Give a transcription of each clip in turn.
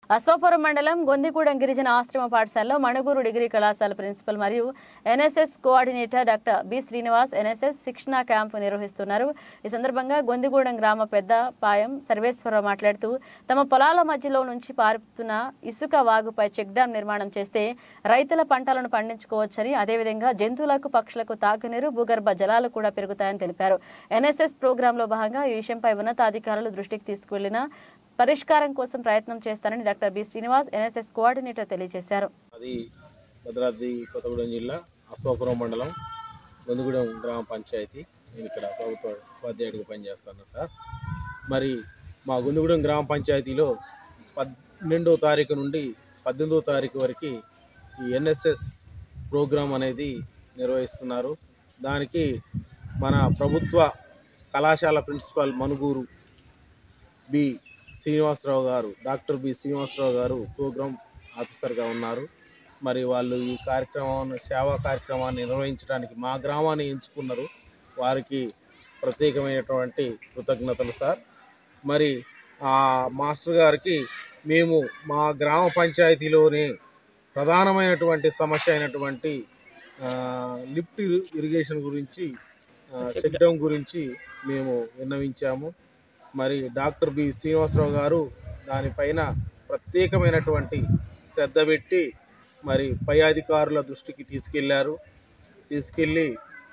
అశ్వాపురం మండలం గొందిగూడెం గిరిజన ఆశ్రమ పాఠశాలలో మణుగూరు డిగ్రీ కళాశాల ప్రిన్సిపల్ మరియు NSS coordinator doctor B Srinivas NSS శిక్షణా క్యాంపు నిర్వహిస్తున్నారు ఈ సందర్భంగా గొందిగూడెం గ్రామ పెద్ద పాయం సర్వేశ్వరరావు మాట్లాడుతూ తమ పొలాల మధ్యలో నుంచి పారుతున్న ఇసుక వాగుపై చెక్ డ్యాం నిర్మాణం చేస్తే రైతుల పంటలను పండించుకోవచ్చని అదేవిధంగా జంతువులకు పక్షులకు తాగునీరు భూగర్భ జలాలు కూడా పెరుగుతాయని తెలిపారు ఎన్ఎస్ఎస్ ప్రోగ్రాంలో భాగంగా ఈ విషయంపై ఉన్నతాధికారులు దృష్టికి తీసుకువెళ్లిన పరిష్కారం కోసం ప్రయత్నం చేస్తారని doctor B Srinivas NSS coordinator తెలియజేశారు అది భద్రాద్రి కొత్తగూడెం జిల్లా అశ్వాపురం మండలం గొందుగూడెం గ్రామ పంచాయతీ నేను ఇక్కడ ప్రభుత్వ ఉపాధ్యాయుడిగా పనిచేస్తాను సార్ మరి మా గొందుగూడెం గ్రామ పంచాయతీలో పన్నెండో తారీఖు నుండి పద్దెనిమిదో తారీఖు వరకు ఈ ఎన్ఎస్ఎస్ ప్రోగ్రాం అనేది నిర్వహిస్తున్నారు దానికి మన ప్రభుత్వ కళాశాల ప్రిన్సిపాల్ మనుగూరు బి శ్రీనివాసరావు గారు డాక్టర్ బి శ్రీనివాసరావు గారు ప్రోగ్రామ్ ఆఫీసర్గా ఉన్నారు మరి వాళ్ళు ఈ కార్యక్రమాన్ని సేవా కార్యక్రమాన్ని నిర్వహించడానికి మా గ్రామాన్ని ఎంచుకున్నారు వారికి ప్రత్యేకమైనటువంటి కృతజ్ఞతలు సార్ మరి ఆ మాస్టర్ గారికి మేము మా గ్రామ పంచాయతీలోనే ప్రధానమైనటువంటి సమస్య అయినటువంటి ఆ, లిఫ్ట్ ఇరిగేషన్ గురించి ఆ, చెక్ డ్యామ్ గురించి మేము విన్నవించాము మరి డాక్టర్ బి శ్రీనివాసరావు గారు దానిపైన ప్రత్యేకమైనటువంటి శ్రద్ధ పెట్టి మరి పై అధికారుల దృష్టికి తీసుకెళ్లారు తీసుకెళ్ళి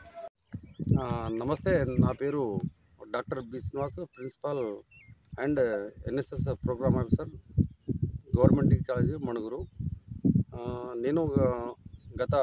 ఆ, నమస్తే నా పేరు doctor B Srinivas principal and NSS program officer government degree college Manuguru ఆ, నేను ఆ, గత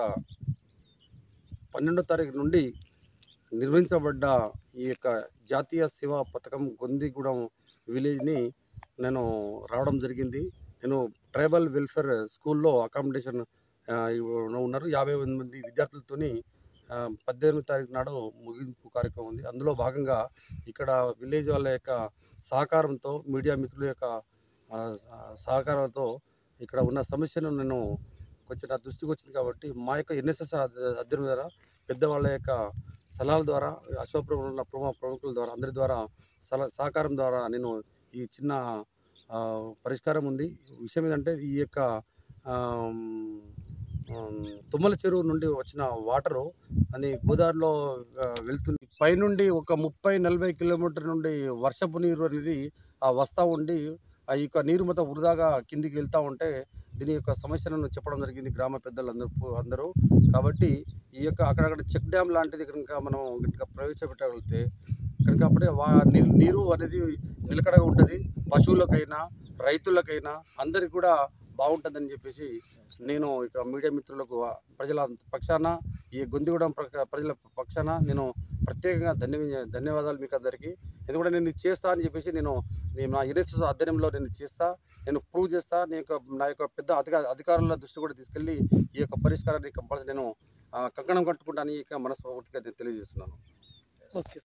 పన్నెండో తారీఖు నుండి నిర్వహించబడ్డ ఈ యొక్క జాతీయ సేవా పథకం గొందిగూడెం విలేజ్ని నేను రావడం జరిగింది నేను ట్రైబల్ వెల్ఫేర్ స్కూల్లో అకామిడేషన్ ఆ, ఉన్నారు యాభై మంది విద్యార్థులతోని ఆ, పద్దెనిమిది తారీఖు నాడు ముగింపు కార్యక్రమం ఉంది అందులో భాగంగా ఇక్కడ విలేజ్ వాళ్ళ యొక్క సహకారంతో మీడియా మిత్రుల యొక్క ఆ, ఆ, సహకారంతో ఇక్కడ ఉన్న సమస్యను నేను కొంచెం నా దృష్టికి వచ్చింది కాబట్టి మా యొక్క ఎన్ఎస్ఎస్ అధ్యయనం ద్వారా పెద్దవాళ్ళ యొక్క సలహాల ద్వారా అశోకపురంలో ఉన్న ప్రముఖ ప్రముఖుల ద్వారా అందరి ద్వారా సల సహకారం ద్వారా నేను ఈ చిన్న ఆ, పరిష్కారం ఉంది విషయం ఏంటంటే ఈ యొక్క ఆమ్, ఆమ్, తుమ్మల చెరువు నుండి వచ్చిన వాటరు అని గోదావరిలో ఆ, వెళ్తుంది పైనుండి ఒక ముప్పై నలభై కిలోమీటర్ నుండి వర్షపు నీరు అనేది ఆ వస్తూ ఉండి ఆ యొక్క నీరు మొత్తం వృధాగా కిందికి వెళ్తూ ఉంటే దీని యొక్క సమస్యలను చెప్పడం జరిగింది గ్రామ పెద్దలు అందరూ అందరూ కాబట్టి ఈ యొక్క అక్కడక్కడ చెక్ డ్యామ్ లాంటిది కనుక మనం కనుక ప్రవేశపెట్టగలిగితే కనుక అప్పుడే వా నీరు నీరు అనేది నిలకడగా ఉంటుంది పశువులకైనా రైతులకైనా అందరికి కూడా బాగుంటుందని చెప్పేసి నేను ఇక మీడియా మిత్రులకు ప్రజల పక్షాన ఈ గొంతుగూడెం ప్రక- ప్రజల పక్షాన నేను ప్రత్యేకంగా ధన్య ధన్యవాదాలు మీకు అందరికీ ఎందుకంటే నేను ఇది చేస్తా అని చెప్పేసి నేను నేను నా యునెస్ఎస్ అధ్యయనంలో నేను చేస్తా నేను ప్రూవ్ చేస్తా నేను యొక్క నా యొక్క పెద్ద అధికార అధికారుల దృష్టి కూడా తీసుకెళ్ళి ఈ యొక్క పరిష్కారాన్ని కంపల్సరీ నేను ఆ, కంకణం కట్టుకుంటాను ఇక మనస్ఫూర్తిగా నేను తెలియజేస్తున్నాను